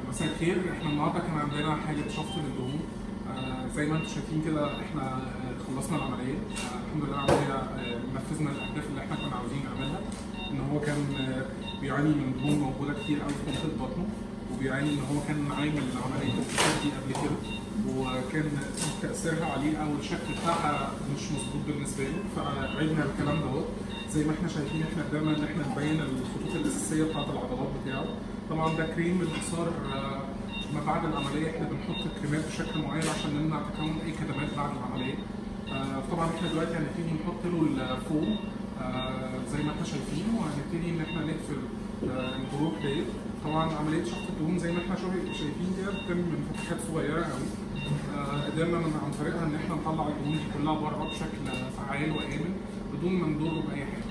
مساء الخير احنا النهارده كان عندنا حاله شفط للدهون آه، زي ما انتم شايفين كده احنا آه، خلصنا العمليه آه، الحمد لله العمليه آه، نفذنا الاهداف اللي احنا كنا عاوزين نعملها ان هو كان آه، بيعاني من دهون موجوده كتير قوي في منطقه بطنه وبيعاني ان هو كان عامل عمليه التسديد دي قبل كده وكان تاثيرها عليه او الشكل بتاعها مش مظبوط بالنسبه له فعدنا الكلام دوت زي ما احنا شايفين احنا قدرنا ان احنا نبين الخطوط الاساسيه بتاعت العضلات بتاعه طبعا ده كريم للحصار آه، ما بعد العمليه احنا بنحط كريمات بشكل معين عشان نمنع تكون اي كدمات بعد العمليه آه، طبعا احنا دلوقتي هنبتدي نحط له الفوم آه، زي ما احنا شايفين وهنبتدي ان احنا نقفل آه، الجروح ديت طبعا عمليه شفط الدهون زي ما احنا شايف- شايفين كده بتتم من فتحات صغيره قوي آه، قدرنا من عن طريقها ان احنا نطلع الدهون دي كلها بره بشكل فعال وامن بدون ما نضره باي حاجه